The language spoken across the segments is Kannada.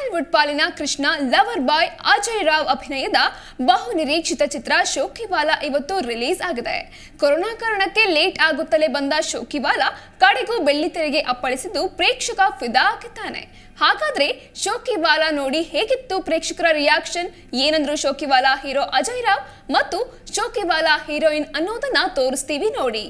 ಸ್ಯಾಂಡಲ್ವುಡ್ ಪಾಲಿನ ಕೃಷ್ಣ ಲವರ್ ಬಾಯ್ ಅಜಯ್ ರಾವ್ ಅಭಿನಯದ ಬಹು ನಿರೀಕ್ಷಿತ ಚಿತ್ರ ಶೋಕಿವಾಲ ಇವತ್ತು ರಿಲೀಸ್ ಆಗಿದೆ ಕೊರೋನಾ ಕಾರಣಕ್ಕೆ ಲೇಟ್ ಆಗುತ್ತಲೇ ಬಂದ ಶೋಕಿವಾಲ ಕಡೆಗೂ ಬೆಳ್ಳಿತೆರೆಗೆ ಅಪ್ಪಳಿಸಿದ್ದು ಪ್ರೇಕ್ಷಕ ಫಿದಾ ಆಗಿದ್ದಾನೆ ಹಾಗಾದ್ರೆ ಶೋಕಿವಾಲ ನೋಡಿ ಹೇಗಿತ್ತು ಪ್ರೇಕ್ಷಕರ ರಿಯಾಕ್ಷನ್ ಏನಂದ್ರು ಶೋಕಿವಾಲ ಹೀರೋ ಅಜಯ್ ರಾವ್ ಮತ್ತು ಶೋಕಿವಾಲ ಹೀರೋಯಿನ್ ಅನ್ನೋದನ್ನ ತೋರಿಸ್ತೀವಿ ನೋಡಿ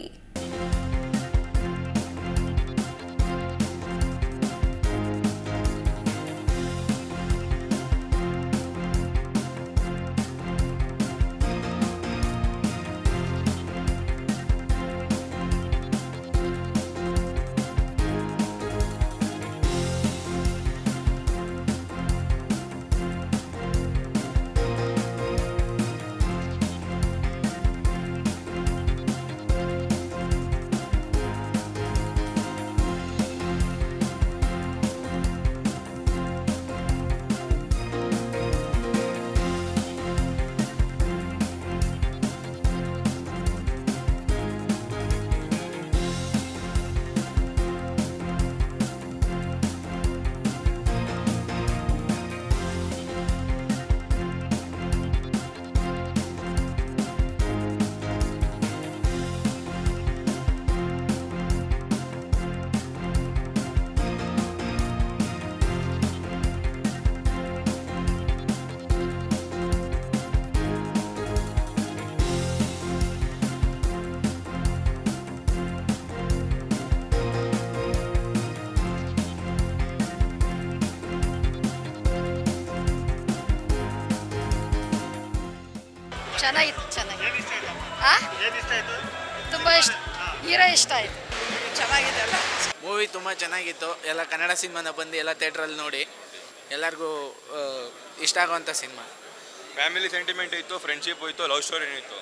ಚೆನ್ನಾಗಿತ್ತು ಚೆನ್ನಾಗಿ ಆ ತುಂಬ ಇಷ್ಟ ಹೀರೋ ಇಷ್ಟ ಆಯ್ತು ಚೆನ್ನಾಗಿದೆ ಅಲ್ಲ ಮೂವಿ ತುಂಬ ಚೆನ್ನಾಗಿತ್ತು ಎಲ್ಲ ಕನ್ನಡ ಸಿನಿಮಾನ ಬಂದು ಎಲ್ಲ ಥಿಯೇಟ್ರಲ್ಲಿ ನೋಡಿ ಎಲ್ಲರಿಗೂ ಆ, ಇಷ್ಟ ಆಗುವಂಥ ಸಿನಿಮಾ ಫ್ಯಾಮಿಲಿ ಸೆಂಟಿಮೆಂಟ್ ಇತ್ತು ಫ್ರೆಂಡ್ಶಿಪ್ ಇತ್ತು ಲವ್ ಸ್ಟೋರಿ ಇತ್ತು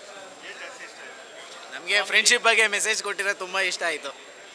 ನಮಗೆ ಫ್ರೆಂಡ್ಶಿಪ್ ಬಗ್ಗೆ ಮೆಸೇಜ್ ಕೊಟ್ಟಿರೋ ತುಂಬ ಇಷ್ಟ ಆಯಿತು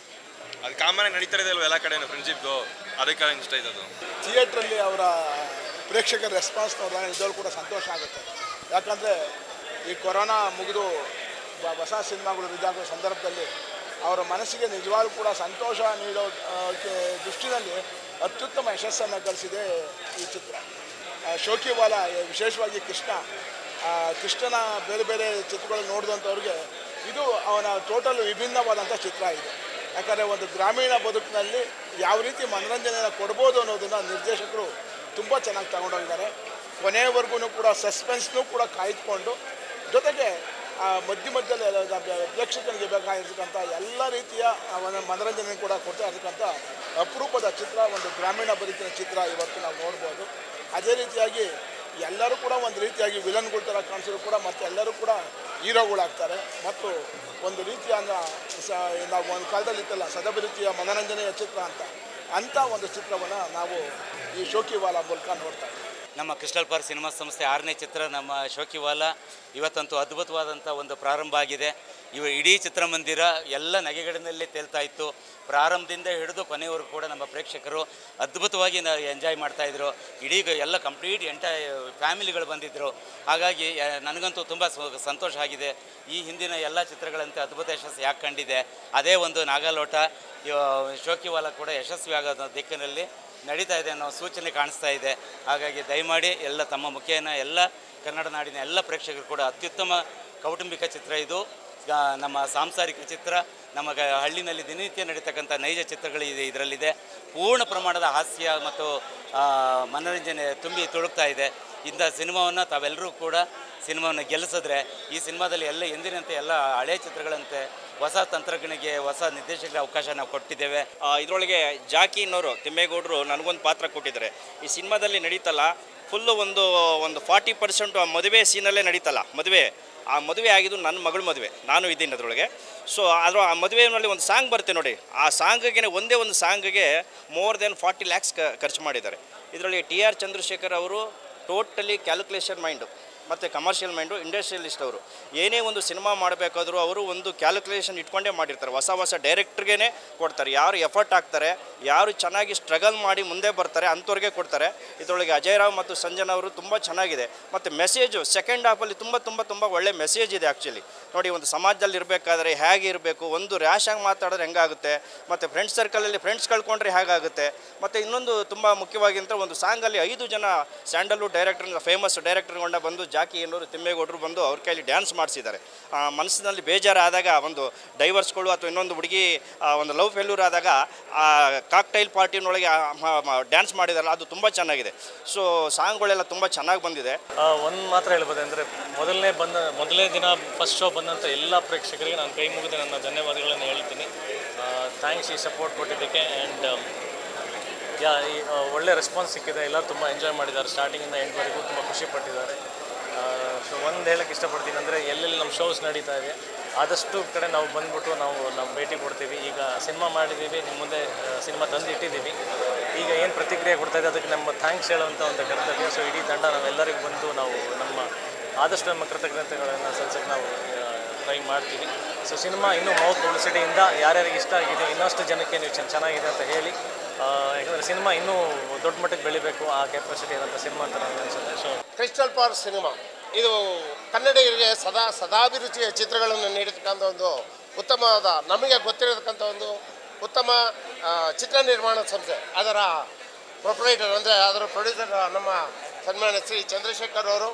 ಅದು ಕಾಮನ್ ಆಗಿ ನಡೀತಾ ಇದೆ ಅಲ್ವ ಎಲ್ಲ ಕಡೆ ಫ್ರೆಂಡ್ಶಿಪ್ದು ಅದಕ್ಕೆ ಇಷ್ಟ ಆಯ್ತು ಅದು ಥಿಯೇಟ್ರಲ್ಲಿ ಅವರ ಪ್ರೇಕ್ಷಕರ ರೆಸ್ಪಾನ್ಸ್ ನೋಡಿದಾಗ ನಿಜವಾಗ್ಲೂ ಕೂಡ ಸಂತೋಷ ಆಗುತ್ತೆ ಯಾಕಂದರೆ ಈ ಕೊರೋನಾ ಮುಗಿದು ಬ- ಹೊಸ ಸಿನಿಮಾಗಳು ಇದಾಗುವ ಸಂದರ್ಭದಲ್ಲಿ ಅವರ ಮನಸ್ಸಿಗೆ ನಿಜವಾಗ್ಲೂ ಕೂಡ ಸಂತೋಷ ನೀಡೋ ಆ, ಕೆ- ದೃಷ್ಟಿನಲ್ಲಿ ಅತ್ಯುತ್ತಮ ಯಶಸ್ಸನ್ನು ಗಳಿಸಿದೆ ಈ ಚಿತ್ರ ಆ, ಶೋಕಿವಾಲ ವಿಶೇಷವಾಗಿ ಕೃಷ್ಣ ಆ, ಕೃಷ್ಣನ ಬೇರೆ ಬೇರೆ ಚಿತ್ರಗಳು ನೋಡಿದಂಥವ್ರಿಗೆ ಇದು ಅವನ ಟೋಟಲ್ ವಿಭಿನ್ನವಾದಂಥ ಚಿತ್ರ ಇದೆ ಯಾಕಂದರೆ ಒಂದು ಗ್ರಾಮೀಣ ಬದುಕಿನಲ್ಲಿ ಯಾವ ರೀತಿ ಮನೋರಂಜನೆಯನ್ನು ಕೊಡ್ಬೋದು ಅನ್ನೋದನ್ನು ನಿರ್ದೇಶಕರು ತುಂಬ ಚೆನ್ನಾಗಿ ತಗೊಂಡೋಗಿದ್ದಾರೆ ಕೊನೆಯವರೆಗೂ ಕೂಡ ಸಸ್ಪೆನ್ಸ್ನೂ ಕೂಡ ಕಾಯ್ದುಕೊಂಡು ಜೊತೆಗೆ ಆ, ಮಧ್ಯ ಮಧ್ಯದಲ್ಲಿ ಎಲ್ಲ ಪ್ರೇಕ್ಷಕನಿಗೆ ಬೇಕಾಗಿರ್ತಕ್ಕಂಥ ಎಲ್ಲ ರೀತಿಯ ಆ, ಒಂದು ಮನೋರಂಜನೆ ಕೂಡ ಕೊಡ್ತಾ ಇರ್ತಕ್ಕಂಥ ಅಪರೂಪದ ಚಿತ್ರ ಒಂದು ಗ್ರಾಮೀಣ ಬದುಕಿನ ಚಿತ್ರ ಇವತ್ತು ನಾವು ನೋಡ್ಬೋದು ಅದೇ ರೀತಿಯಾಗಿ ಎಲ್ಲರೂ ಕೂಡ ಒಂದು ರೀತಿಯಾಗಿ ವಿಲನ್ಗಳ ಥರ ಕಾಣಿಸಿದ್ರು ಕೂಡ ಮತ್ತು ಎಲ್ಲರೂ ಕೂಡ ಹೀರೋಗಳಾಗ್ತಾರೆ ಮತ್ತು ಒಂದು ರೀತಿಯ ಸ ನಾವು ಒಂದು ಕಾಲದಲ್ಲಿ ಇತ್ತಲ್ಲ ಸದಭಿರುಚಿಯ ಮನೋರಂಜನೆಯ ಚಿತ್ರ ಅಂತ ಅಂಥ ಒಂದು ಚಿತ್ರವನ್ನು ನಾವು ಈ ಶೋಕಿವಾಲ ಮೂಲಕ ನೋಡ್ತಾ ಇದ್ದೀವಿ ನಮ್ಮ ಕ್ರಿಸ್ಟಲ್ ಪಾರ್ಕ್ ಸಿನಿಮಾ ಸಂಸ್ಥೆ ಆರನೇ ಚಿತ್ರ ನಮ್ಮ ಶೋಕಿವಾಲ ಇವತ್ತಂತೂ ಅದ್ಭುತವಾದಂಥ ಒಂದು ಪ್ರಾರಂಭ ಆಗಿದೆ ಇವ ಇಡೀ ಚಿತ್ರಮಂದಿರ ಎಲ್ಲ ನಗೆಗಡಿನಲ್ಲಿ ತೇಲ್ತಾ ಇತ್ತು ಪ್ರಾರಂಭದಿಂದ ಹಿಡಿದು ಕೊನೆಯವರೆಗೂ ಕೂಡ ನಮ್ಮ ಪ್ರೇಕ್ಷಕರು ಅದ್ಭುತವಾಗಿ ನ ಎಂಜಾಯ್ ಮಾಡ್ತಾಯಿದ್ರು ಇಡೀ ಗ- ಎಲ್ಲ ಕಂಪ್ಲೀಟ್ ಎಂಟ ಫ್ಯಾಮಿಲಿಗಳು ಬಂದಿದ್ದರು ಹಾಗಾಗಿ ಆ, ನನಗಂತೂ ತುಂಬ ಸ- ಸಂತೋಷ ಆಗಿದೆ ಈ ಹಿಂದಿನ ಎಲ್ಲ ಚಿತ್ರಗಳಂತೆ ಅದ್ಭುತ ಯಶಸ್ಸು ಯಾಕೆ ಕಂಡಿದೆ ಅದೇ ಒಂದು ನಾಗಾಲೋಟ ಇವ- ಶೋಕಿವಾಲ ಕೂಡ ಯಶಸ್ವಿ ಆಗೋದ ದಿಕ್ಕಿನಲ್ಲಿ ನಡೀತಾ ಇದೆ ಅನ್ನೋ ಸೂಚನೆ ಕಾಣಿಸ್ತಾ ಇದೆ ಹಾಗಾಗಿ ದಯಮಾಡಿ ಎಲ್ಲ ತಮ್ಮ ಮುಖೇನ ಎಲ್ಲ ಕನ್ನಡ ನಾಡಿನ ಎಲ್ಲ ಪ್ರೇಕ್ಷಕರು ಕೂಡ ಅತ್ಯುತ್ತಮ ಕೌಟುಂಬಿಕ ಚಿತ್ರ ಇದು ಆ, ನಮ್ಮ ಸಾಂಸಾರಿಕ ಚಿತ್ರ ನಮ್ಮ ಗ- ಹಳ್ಳಿನಲ್ಲಿ ದಿನನಿತ್ಯ ನಡೀತಕ್ಕಂಥ ನೈಜ ಚಿತ್ರಗಳು ಇದೆ ಇದರಲ್ಲಿದೆ ಪೂರ್ಣ ಪ್ರಮಾಣದ ಹಾಸ್ಯ ಮತ್ತು ಆ, ಮನೋರಂಜನೆ ತುಂಬಿ ತುಳುಕ್ತಾ ಇದೆ ಇಂಥ ಸಿನಿಮಾವನ್ನು ತಾವೆಲ್ಲರೂ ಕೂಡ ಸಿನಿಮಾವನ್ನು ಗೆಲ್ಲಿಸಿದ್ರೆ ಈ ಸಿನಿಮಾದಲ್ಲಿ ಎಲ್ಲ ಎಂದಿನಂತೆ ಎಲ್ಲ ಹಳೆ ಚಿತ್ರಗಳಂತೆ ಹೊಸ ತಂತ್ರಜ್ಞನಿಗೆ ಹೊಸ ನಿರ್ದೇಶಕರಿಗೆ ಅವಕಾಶ ನಾವು ಕೊಟ್ಟಿದ್ದೇವೆ ಇದರೊಳಗೆ ಜಾಕಿ ಅನ್ನೋರು ತಿಮ್ಮೇಗೌಡರು ನನಗೊಂದು ಪಾತ್ರ ಕೊಟ್ಟಿದ್ದಾರೆ ಈ ಸಿನಿಮಾದಲ್ಲಿ ನಡೀತಲ್ಲ ಫುಲ್ಲು ಒಂದು ಒಂದು ಫಾರ್ಟಿ ಪರ್ಸೆಂಟು ಆ ಮದುವೆ ಸೀನಲ್ಲೇ ನಡೀತಲ್ಲ ಮದುವೆ ಆ ಮದುವೆ ಆಗಿದ್ದು ನನ್ನ ಮಗಳ ಮದುವೆ ನಾನು ಇದ್ದೀನಿ ಅದರೊಳಗೆ ಸೊ ಅದರ ಆ ಮದುವೆಯಲ್ಲಿ ಒಂದು ಸಾಂಗ್ ಬರುತ್ತೆ ನೋಡಿ ಆ ಸಾಂಗಿಗೆ ಒಂದೇ ಒಂದು ಸಾಂಗಿಗೆ ಮೋರ್ ದೆನ್ ಫಾರ್ಟಿ ಲ್ಯಾಕ್ಸ್ ಖರ್ಚು ಮಾಡಿದ್ದಾರೆ ಇದರಲ್ಲಿ ಟಿ ಆರ್ ಚಂದ್ರಶೇಖರ್ ಅವರು ಟೋಟಲಿ ಕ್ಯಾಲ್ಕುಲೇಷನ್ ಮೈಂಡು ಮತ್ತು ಕಮರ್ಷಿಯಲ್ ಮೈಂಡು ಇಂಡಸ್ಟ್ರಿಯಲಿಸ್ಟ್ ಅವರು ಏನೇ ಒಂದು ಸಿನಿಮಾ ಮಾಡಬೇಕಾದ್ರೂ ಅವರು ಒಂದು ಕ್ಯಾಲ್ಕುಲೇಷನ್ ಇಟ್ಕೊಂಡೇ ಮಾಡಿರ್ತಾರೆ ಹೊಸ ಹೊಸ ಡೈರೆಕ್ಟ್ರಿಗೇ ಕೊಡ್ತಾರೆ ಯಾರು ಎಫರ್ಟ್ ಹಾಕ್ತಾರೆ ಯಾರು ಚೆನ್ನಾಗಿ ಸ್ಟ್ರಗಲ್ ಮಾಡಿ ಮುಂದೆ ಬರ್ತಾರೆ ಅಂಥವ್ರಿಗೆ ಕೊಡ್ತಾರೆ ಇದರೊಳಗೆ ಅಜಯ್ ರಾವ್ ಮತ್ತು ಸಂಜನಾ ಅವರು ತುಂಬ ಚೆನ್ನಾಗಿದೆ ಮತ್ತು ಮೆಸೇಜು ಸೆಕೆಂಡ್ ಹಾಫಲ್ಲಿ ತುಂಬ ತುಂಬ ತುಂಬ ಒಳ್ಳೆ ಮೆಸೇಜ್ ಇದೆ ಆ್ಯಕ್ಚುಲಿ ನೋಡಿ ಒಂದು ಸಮಾಜದಲ್ಲಿ ಇರಬೇಕಾದ್ರೆ ಹೇಗೆ ಇರಬೇಕು ಒಂದು ರ್ಯಾಶ್ ಆಗಿ ಮಾತಾಡಿದ್ರೆ ಹೆಂಗಾಗುತ್ತೆ ಮತ್ತು ಫ್ರೆಂಡ್ಸ್ ಸರ್ಕಲಲ್ಲಿ ಫ್ರೆಂಡ್ಸ್ ಕಳ್ಕೊಂಡ್ರೆ ಹೇಗಾಗುತ್ತೆ ಮತ್ತು ಇನ್ನೊಂದು ತುಂಬ ಮುಖ್ಯವಾಗಿ ಅಂತ ಒಂದು ಸಾಂಗಲ್ಲಿ ಐದು ಜನ ಸ್ಯಾಂಡಲ್ವುಡ್ ಡೈರೆಕ್ಟರ್ ಫೇಮಸ್ ಡೈರೆಕ್ಟರ್ಗೊಂಡ ಬಂದು ಜಾಕಿ ಏನೂರು ತಿಮ್ಮೇಗೌಡರು ಬಂದು ಅವ್ರ ಕೈಲಿ ಡ್ಯಾನ್ಸ್ ಮಾಡಿಸಿದ್ದಾರೆ ಮನಸ್ಸಿನಲ್ಲಿ ಬೇಜಾರಾದಾಗ ಒಂದು ಡೈವರ್ಸ್ಗಳು ಅಥವಾ ಇನ್ನೊಂದು ಹುಡುಗಿ ಆ, ಒಂದು ಲವ್ ಫೇಲ್ಯೂರ್ ಆದಾಗ ಆ ಕಾಕ್ಟೈಲ್ ಪಾರ್ಟಿನೊಳಗೆ ಡ್ಯಾನ್ಸ್ ಮಾಡಿದಾರಲ್ಲ ಅದು ತುಂಬ ಚೆನ್ನಾಗಿದೆ ಸೊ ಸಾಂಗ್ಗಳೆಲ್ಲ ತುಂಬ ಚೆನ್ನಾಗಿ ಬಂದಿದೆ ಒಂದು ಮಾತ್ರ ಹೇಳ್ಬೋದು ಅಂದರೆ ಮೊದಲನೇ ಬಂದ ಮೊದಲನೇ ದಿನ ಫಸ್ಟ್ ಶೋ ಬಂದಂಥ ಎಲ್ಲ ಪ್ರೇಕ್ಷಕರಿಗೆ ನಾನು ಕೈ ಮುಗಿದು ನನ್ನ ಧನ್ಯವಾದಗಳನ್ನು ಹೇಳ್ತೀನಿ ಥ್ಯಾಂಕ್ಸ್ ಈ ಸಪೋರ್ಟ್ ಕೊಟ್ಟಿದ್ದಕ್ಕೆ ಆ್ಯಂಡ್ ಯಾ ಈ ಆ, ಒಳ್ಳೆ ರೆಸ್ಪಾನ್ಸ್ ಸಿಕ್ಕಿದೆ ಎಲ್ಲರೂ ತುಂಬ ಎಂಜಾಯ್ ಮಾಡಿದ್ದಾರೆ ಸ್ಟಾರ್ಟಿಂಗಿಂದ ಎಂಡ್ವರೆಗೂ ತುಂಬ ಖುಷಿ ಪಟ್ಟಿದ್ದಾರೆ ಸೊ ಒಂದು ಹೇಳಕ್ಕೆ ಇಷ್ಟಪಡ್ತೀನಿ ಅಂದರೆ ಎಲ್ಲೆಲ್ಲಿ ನಮ್ಮ ಶೋಸ್ ನಡೀತಾ ಇದೆ ಆದಷ್ಟು ಕಡೆ ನಾವು ಬಂದ್ಬಿಟ್ಟು ನಾವು ನಾವು ಭೇಟಿ ಕೊಡ್ತೀವಿ ಈಗ ಸಿನಿಮಾ ಮಾಡಿದ್ದೀವಿ ನಿಮ್ಮ ಮುಂದೆ ಸಿನಿಮಾ ತಂದು ಇಟ್ಟಿದ್ದೀವಿ ಈಗ ಏನು ಪ್ರತಿಕ್ರಿಯೆ ಕೊಡ್ತಾ ಇದೆ ಅದಕ್ಕೆ ನಮ್ಮ ಥ್ಯಾಂಕ್ಸ್ ಹೇಳುವಂಥ ಒಂದು ಕರ್ತವ್ಯ ಸೊ ಇಡೀ ತಂಡ ನಾವೆಲ್ಲರಿಗೂ ಬಂದು ನಾವು ನಮ್ಮ ಆದಷ್ಟು ನಮ್ಮ ಕೃತಜ್ಞತೆಗಳನ್ನು ಸಲ್ಲಿಸೋಕ್ಕೆ ನಾವು ಟ್ರೈ ಮಾಡ್ತೀವಿ ಸೊ ಸಿನಿಮಾ ಇನ್ನೂ ಮೌತ್ ಪಬ್ಲಿಸಿಟಿಯಿಂದ ಯಾರ್ಯಾರಿಗೆ ಇಷ್ಟ ಆಗಿದೆ ಇನ್ನಷ್ಟು ಜನಕ್ಕೆ ನೀವು ಚೆನ್ನ- ಚೆನ್ನಾಗಿದೆ ಅಂತ ಹೇಳಿ ಆ, ಯಾಕಂದರೆ ಸಿನಿಮಾ ಇನ್ನೂ ದೊಡ್ಡ ಮಟ್ಟಕ್ಕೆ ಬೆಳಿಬೇಕು ಆ ಕೆಪಾಸಿಟಿ ಇರೋಂಥ ಸಿನಿಮಾ ಅಂತ ನನಗೆ ಅನಿಸುತ್ತೆ ಸೊ ಕ್ರಿಸ್ಟಲ್ ಪಾರ್ಕ್ ಸಿನಿಮಾ ಇದು ಕನ್ನಡಿಗರಿಗೆ ಸದಾ ಸದಾಭಿರುಚಿಯ ಚಿತ್ರಗಳನ್ನು ನೀಡತಕ್ಕಂಥ ಒಂದು ಉತ್ತಮವಾದ ನಮಗೆ ಗೊತ್ತಿರತಕ್ಕಂಥ ಒಂದು ಉತ್ತಮ ಆ, ಚಿತ್ರ ನಿರ್ಮಾಣ ಸಂಸ್ಥೆ ಅದರ ಪ್ರೊಪ್ರೈಟರ್ ಅಂದರೆ ಅದರ ಪ್ರೊಡ್ಯೂಸರ್ ನಮ್ಮ ಸನ್ಮಾನ್ಯ ಶ್ರೀ ಚಂದ್ರಶೇಖರ್ ಅವರು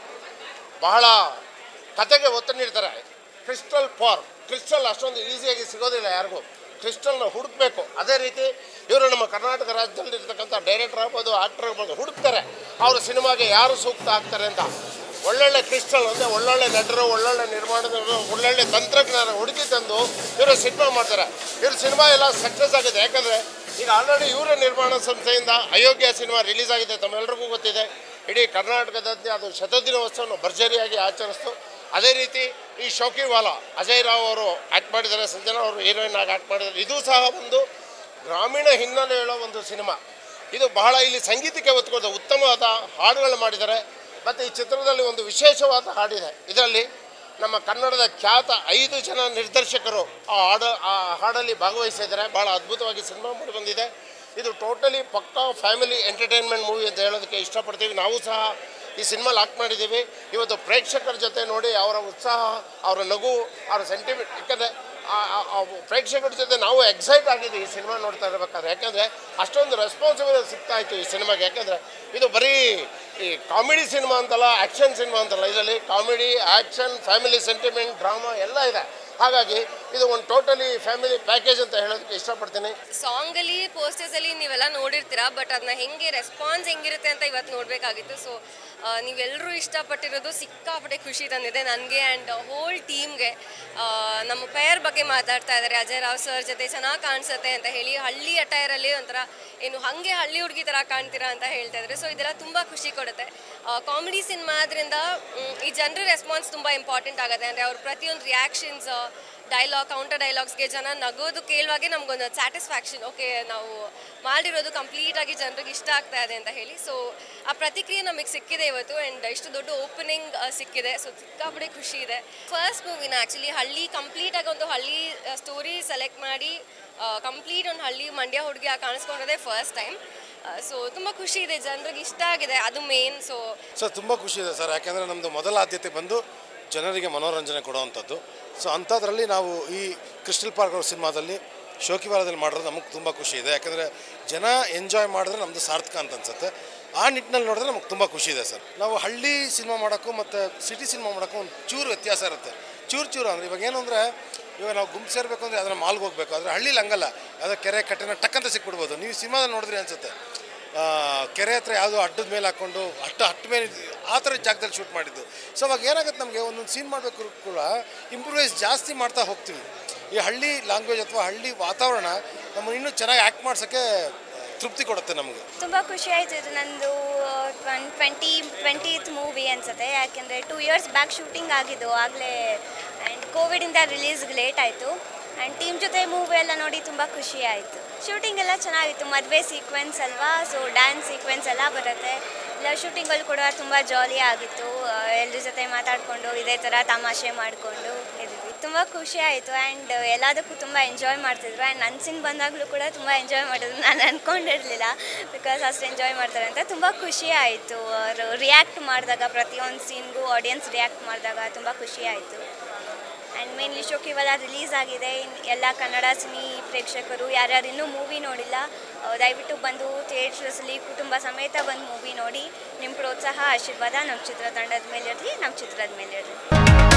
ಬಹಳ ಕತೆಗೆ ಒತ್ತು ನೀಡ್ತಾರೆ ಕ್ರಿಸ್ಟಲ್ ಪಾರ್ಕ್ ಕ್ರಿಸ್ಟಲ್ ಅಷ್ಟೊಂದು ಈಸಿಯಾಗಿ ಸಿಗೋದಿಲ್ಲ ಯಾರಿಗೂ ಕ್ರಿಸ್ಟಲ್ನ ಹುಡುಕ್ಬೇಕು ಅದೇ ರೀತಿ ಇವರು ನಮ್ಮ ಕರ್ನಾಟಕ ರಾಜ್ಯದಲ್ಲಿ ಇರ್ತಕ್ಕಂಥ ಡೈರೆಕ್ಟರ್ ಆಗ್ಬೋದು ಆಕ್ಟರ್ ಆಗ್ಬೋದು ಹುಡುಕ್ತಾರೆ ಅವ್ರ ಸಿನಿಮಾಗೆ ಯಾರು ಸೂಕ್ತ ಆಗ್ತಾರೆ ಅಂತ ಒಳ್ಳೊಳ್ಳೆ ಕ್ರಿಸ್ಟಲ್ ಅಂದರೆ ಒಳ್ಳೊಳ್ಳೆ ನಟರು ಒಳ್ಳೊಳ್ಳೆ ನಿರ್ಮಾಣದವರು ಒಳ್ಳೊಳ್ಳೆ ತಂತ್ರಜ್ಞಾನ ಹುಡುಕಿ ತಂದು ಇವರು ಸಿನಿಮಾ ಮಾಡ್ತಾರೆ ಇವ್ರ ಸಿನಿಮಾ ಎಲ್ಲ ಸಕ್ಸಸ್ ಆಗಿದೆ ಯಾಕಂದರೆ ಈಗ ಆಲ್ರೆಡಿ ಇವರ ನಿರ್ಮಾಣ ಸಂಸ್ಥೆಯಿಂದ ಅಯೋಗ್ಯ ಸಿನಿಮಾ ರಿಲೀಸ್ ಆಗಿದೆ ತಮ್ಮೆಲ್ಲರಿಗೂ ಗೊತ್ತಿದೆ ಇಡೀ ಕರ್ನಾಟಕದಂತೆ ಅದು ಶತದಿನೋತ್ಸವವನ್ನು ಭರ್ಜರಿಯಾಗಿ ಆಚರಿಸ್ತು ಅದೇ ರೀತಿ ಈ ಶೌಕಿವಾಲ ಅಜಯ್ ರಾವ್ ಅವರು ಆ್ಯಕ್ಟ್ ಮಾಡಿದ್ದಾರೆ ಸಂಜನಾ ಅವರು ಹೀರೋಯಿನ್ ಆಗಿ ಆ್ಯಕ್ಟ್ ಮಾಡಿದ್ದಾರೆ ಇದು ಸಹ ಒಂದು ಗ್ರಾಮೀಣ ಹಿನ್ನೆಲೆ ಹೇಳೋ ಒಂದು ಸಿನಿಮಾ ಇದು ಬಹಳ ಇಲ್ಲಿ ಸಂಗೀತಕ್ಕೆ ಒತ್ತು ಕೊಡ್ತದೆ ಉತ್ತಮವಾದ ಹಾಡುಗಳು ಮಾಡಿದ್ದಾರೆ ಮತ್ತು ಈ ಚಿತ್ರದಲ್ಲಿ ಒಂದು ವಿಶೇಷವಾದ ಹಾಡಿದೆ ಇದರಲ್ಲಿ ನಮ್ಮ ಕನ್ನಡದ ಖ್ಯಾತ ಐದು ಜನ ನಿರ್ದೇಶಕರು ಆ ಹಾಡು ಆ ಹಾಡಲ್ಲಿ ಭಾಗವಹಿಸಿದ್ದಾರೆ ಭಾಳ ಅದ್ಭುತವಾಗಿ ಸಿನಿಮಾ ಮಾಡಿ ಬಂದಿದೆ ಇದು ಟೋಟಲಿ ಪಕ್ಕಾ ಫ್ಯಾಮಿಲಿ ಎಂಟರ್ಟೈನ್ಮೆಂಟ್ ಮೂವಿ ಅಂತ ಹೇಳೋದಕ್ಕೆ ಇಷ್ಟಪಡ್ತೀವಿ ನಾವು ಸಹ ಈ ಸಿನಿಮಾಲಿ ಆಕ್ಟ್ ಮಾಡಿದ್ದೀವಿ ಇವತ್ತು ಪ್ರೇಕ್ಷಕರ ಜೊತೆ ನೋಡಿ ಅವರ ಉತ್ಸಾಹ ಅವರ ನಗು ಅವರ ಸೆಂಟಿಮೆಂಟ್ ಯಾಕಂದರೆ ಪ್ರೇಕ್ಷಕರ ಜೊತೆ ನಾವು ಎಕ್ಸೈಟ್ ಆಗಿದ್ದೀವಿ ಈ ಸಿನಿಮಾ ನೋಡ್ತಾ ಇರಬೇಕಾದ್ರೆ ಯಾಕಂದರೆ ಅಷ್ಟೊಂದು ರೆಸ್ಪಾನ್ಸಿಬಲ್ ಸಿಗ್ತಾ ಇತ್ತು ಈ ಸಿನಿಮಾಗೆ ಯಾಕಂದರೆ ಇದು ಬರೀ ಈ ಕಾಮಿಡಿ ಸಿನಿಮಾ ಅಂತಲ್ಲ ಆ್ಯಕ್ಷನ್ ಸಿನಿಮಾ ಅಂತಲ್ಲ ಇದರಲ್ಲಿ comedy action family sentiment drama ಎಲ್ಲ ಇದೆ ಹಾಗಾಗಿ ಇದು ಒಂದು ಟೋಟಲಿ ಫ್ಯಾಮಿಲಿ ಪ್ಯಾಕೇಜ್ ಅಂತ ಹೇಳೋದಕ್ಕೆ ಇಷ್ಟಪಡ್ತೀನಿ ಸಾಂಗಲ್ಲಿ ಪೋಸ್ಟರ್ಸಲ್ಲಿ ನೀವೆಲ್ಲ ನೋಡಿರ್ತೀರಾ ಬಟ್ ಅದನ್ನ ಹೆಂಗೆ ರೆಸ್ಪಾನ್ಸ್ ಹೆಂಗಿರುತ್ತೆ ಅಂತ ಇವತ್ತು ನೋಡಬೇಕಾಗಿತ್ತು ಸೊ ನೀವೆಲ್ಲರೂ ಇಷ್ಟಪಟ್ಟಿರೋದು ಸಿಕ್ಕಾಪಟ್ಟೆ ಖುಷಿ ತಂದಿದೆ ನನಗೆ ಆ್ಯಂಡ್ ಹೋಲ್ ಟೀಮ್ಗೆ ನಮ್ಮ ಪೇರ್ ಬಗ್ಗೆ ಮಾತಾಡ್ತಾ ಇದ್ದಾರೆ ಅಜಯ್ ರಾವ್ ಸರ್ ಜೊತೆ ಚೆನ್ನಾಗಿ ಕಾಣಿಸುತ್ತೆ ಅಂತ ಹೇಳಿ ಹಳ್ಳಿ ಅಟೈರಲ್ಲಿ ಒಂಥರ ಏನು ಹಾಗೆ ಹಳ್ಳಿ ಹುಡುಗಿ ಥರ ಕಾಣ್ತೀರಾ ಅಂತ ಹೇಳ್ತಾ ಇದ್ದಾರೆ ಸೊ ಇದೆಲ್ಲ ತುಂಬ ಖುಷಿ ಕೊಡುತ್ತೆ ಕಾಮಿಡಿ ಸಿನಿಮಾ ಆದ್ರಿಂದ ಮ್, ಈ ಜನರ ರೆಸ್ಪಾನ್ಸ್ ತುಂಬ ಇಂಪಾರ್ಟೆಂಟ್ ಆಗುತ್ತೆ ಅಂದರೆ ಅವ್ರ ಪ್ರತಿಯೊಂದು ರಿಯಾಕ್ಷನ್ಸ್ ಡೈಲಾಗ್ ಕೌಂಟರ್ ಡೈಲಾಗ್ಸ್ಗೆ ಜನ ನಗೋದು ಕೇಳುವಾಗೆ ನಮಗೊಂದು ಸ್ಯಾಟಿಸ್ಫ್ಯಾಕ್ಷನ್ ಓಕೆ ನಾವು ಮಾಡಿರೋದು ಕಂಪ್ಲೀಟಾಗಿ ಜನರಿಗೆ ಇಷ್ಟ ಆಗ್ತಾ ಇದೆ ಅಂತ ಹೇಳಿ ಸೊ ಆ ಪ್ರತಿಕ್ರಿಯೆ ನಮಗೆ ಸಿಕ್ಕಿದೆ ಇವತ್ತು ಆ್ಯಂಡ್ ಇಷ್ಟು ದೊಡ್ಡ ಓಪನಿಂಗ್ ಸಿಕ್ಕಿದೆ ಸೊ ಸಿಕ್ಕಾಪಟ್ಟೆ ಖುಷಿ ಇದೆ ಫಸ್ಟ್ ಮೂವಿನ ಆ್ಯಕ್ಚುಲಿ ಹಳ್ಳಿ ಕಂಪ್ಲೀಟಾಗಿ ಒಂದು ಹಳ್ಳಿ ಸ್ಟೋರಿ ಸೆಲೆಕ್ಟ್ ಮಾಡಿ ಕಂಪ್ಲೀಟ್ ಒಂದು ಹಳ್ಳಿ ಮಂಡ್ಯ ಹುಡುಗಿ ಕಾಣಿಸ್ಕೊಂಡಿರೋದೇ ಫಸ್ಟ್ ಟೈಮ್ ಸೊ ತುಂಬ ಖುಷಿ ಇದೆ ಜನರಿಗೆ ಇಷ್ಟ ಆಗಿದೆ ಅದು ಮೇನ್ ಸೊ ಸರ್ ತುಂಬ ಖುಷಿ ಇದೆ ಸರ್ ಯಾಕೆಂದರೆ ನಮ್ಮದು ಮೊದಲ ಆದ್ಯತೆ ಬಂದು ಜನರಿಗೆ ಮನೋರಂಜನೆ ಕೊಡುವಂಥದ್ದು ಸೊ ಅಂಥದ್ರಲ್ಲಿ ನಾವು ಈ ಕ್ರಿಸ್ಟಲ್ ಪಾರ್ಕ್ ಅವ್ರ ಸಿನಿಮಾದಲ್ಲಿ ಶೋಕಿವಾರದಲ್ಲಿ ಮಾಡಿರೋದು ನಮಗೆ ತುಂಬ ಖುಷಿ ಇದೆ ಯಾಕೆಂದರೆ ಜನ ಎಂಜಾಯ್ ಮಾಡಿದ್ರೆ ನಮ್ಮದು ಸಾರ್ಥಕ ಅಂತ ಅನ್ಸುತ್ತೆ ಆ ನಿಟ್ಟಿನಲ್ಲಿ ನೋಡಿದ್ರೆ ನಮಗೆ ತುಂಬ ಖುಷಿ ಇದೆ ಸರ್ ನಾವು ಹಳ್ಳಿ ಸಿನಿಮಾ ಮಾಡೋಕ್ಕೂ ಮತ್ತು ಸಿಟಿ ಸಿನಿಮಾ ಮಾಡೋಕ್ಕೂ ಒಂದು ಚೂರು ವ್ಯತ್ಯಾಸ ಇರುತ್ತೆ ಚೂರು ಚೂರು ಅಂದರೆ ಇವಾಗ ಏನು ಅಂದರೆ ಇವಾಗ ನಾವು ಗುಂಪು ಸೇರಬೇಕು ಅಂದರೆ ಅದನ್ನು ಮಾಲ್ಗೆ ಹೋಗಬೇಕು ಆದರೆ ಹಳ್ಳಿಲಿ ಹಂಗಲ್ಲ ಯಾವುದೋ ಕೆರೆ ಕಟ್ಟೆನ ಟಕ್ಕಂತ ಸಿಕ್ಬಿಡ್ಬೋದು ನೀವು ಸಿನಿಮಾದಲ್ಲಿ ನೋಡಿದ್ರಿ ಅನ್ಸುತ್ತೆ ಆ, ಕೆರೆ ಹತ್ರ ಯಾವುದೋ ಅಡ್ಡದ ಮೇಲೆ ಹಾಕ್ಕೊಂಡು ಅಟ್ಟ ಹಟ್ಟ ಮೇಲೆ ಆ ಥರ ಜಾಗದಲ್ಲಿ ಶೂಟ್ ಮಾಡಿದ್ದು ಸೊ ಅವಾಗ ಏನಾಗುತ್ತೆ ನಮಗೆ ಒಂದೊಂದು ಸೀನ್ ಮಾಡಬೇಕು ಕೂಡ ಇಂಪ್ರೂವೈಸ್ ಜಾಸ್ತಿ ಮಾಡ್ತಾ ಹೋಗ್ತೀವಿ ಈ ಹಳ್ಳಿ ಲ್ಯಾಂಗ್ವೇಜ್ ಅಥವಾ ಹಳ್ಳಿ ವಾತಾವರಣ ನಮ್ಮನ್ನು ಇನ್ನೂ ಚೆನ್ನಾಗಿ ಆ್ಯಕ್ಟ್ ಮಾಡ್ಸೋಕ್ಕೆ ತೃಪ್ತಿ ಕೊಡುತ್ತೆ ನಮಗೆ ತುಂಬ ಖುಷಿ ಆಯಿತು ಇದು ನಂದು ಒನ್ ಟ್ವೆಂಟಿ ಟ್ವೆಂಟಿತ್ ಮೂವಿ ಅನಿಸುತ್ತೆ ಯಾಕೆಂದರೆ ಟೂ ಇಯರ್ಸ್ ಬ್ಯಾಕ್ ಶೂಟಿಂಗ್ ಆಗಿದ್ದು ಆಗಲೇ ಆ್ಯಂಡ್ ಕೋವಿಡಿಂದ ರಿಲೀಸ್ಗೆ ಲೇಟ್ ಆಯಿತು ಆ್ಯಂಡ್ ಟೀಮ್ ಜೊತೆ ಮೂವಿ ಎಲ್ಲ ನೋಡಿ ತುಂಬ ಖುಷಿ ಆಯಿತು ಶೂಟಿಂಗ್ ಎಲ್ಲ ಚೆನ್ನಾಗಿತ್ತು ಮದುವೆ ಸೀಕ್ವೆನ್ಸ್ ಅಲ್ವಾ ಸೊ ಡ್ಯಾನ್ಸ್ ಸೀಕ್ವೆನ್ಸ್ ಎಲ್ಲ ಬರುತ್ತೆ ಎಲ್ಲ ಶೂಟಿಂಗಲ್ಲಿ ಕೂಡ ತುಂಬ ಜಾಲಿ ಆಗಿತ್ತು ಎಲ್ಲರ ಜೊತೆ ಮಾತಾಡಿಕೊಂಡು ಇದೇ ಥರ ತಮಾಷೆ ಮಾಡಿಕೊಂಡು ಇದ್ವಿ ತುಂಬ ಖುಷಿ ಆಯಿತು ಆ್ಯಂಡ್ ಎಲ್ಲದಕ್ಕೂ ತುಂಬ ಎಂಜಾಯ್ ಮಾಡ್ತಿದ್ರು ಆ್ಯಂಡ್ ನನ್ನ ಸೀನ್ ಬಂದಾಗಲೂ ಕೂಡ ತುಂಬ ಎಂಜಾಯ್ ಮಾಡಿದ್ರು ನಾನು ಅಂದ್ಕೊಂಡಿರಲಿಲ್ಲ ಬಿಕಾಸ್ ಅಷ್ಟು ಎಂಜಾಯ್ ಮಾಡ್ತಾರೆ ಅಂತ ತುಂಬ ಖುಷಿ ಆಯಿತು ಅವರು ರಿಯಾಕ್ಟ್ ಮಾಡಿದಾಗ ಪ್ರತಿಯೊಂದು ಸೀನ್ಗೂ ಆಡಿಯನ್ಸ್ ರಿಯಾಕ್ಟ್ ಮಾಡಿದಾಗ ತುಂಬ ಖುಷಿ ಆಯಿತು ಆ್ಯಂಡ್ ಮೇನ್ಲಿ ಶೋಕಿವಲ ರಿಲೀಸ್ ಆಗಿದೆ ಇನ್ ಎಲ್ಲ ಕನ್ನಡ ಸಿನಿ ಪ್ರೇಕ್ಷಕರು ಯಾರ್ಯಾರು ಇನ್ನೂ ಮೂವಿ ನೋಡಿಲ್ಲ ಅಹ್, ದಯವಿಟ್ಟು ಬಂದು ಥಿಯೇಟ್ರಸಲ್ಲಿ ಕುಟುಂಬ ಸಮೇತ ಬಂದು ಮೂವಿ ನೋಡಿ ನಿಮ್ಮ ಪ್ರೋತ್ಸಾಹ ಆಶೀರ್ವಾದ ನಮ್ಮ ಚಿತ್ರತಂಡದ ಮೇಲೆ ಇರಲಿ ನಮ್ಮ ಚಿತ್ರದ ಮೇಲೆ ಇರಲಿ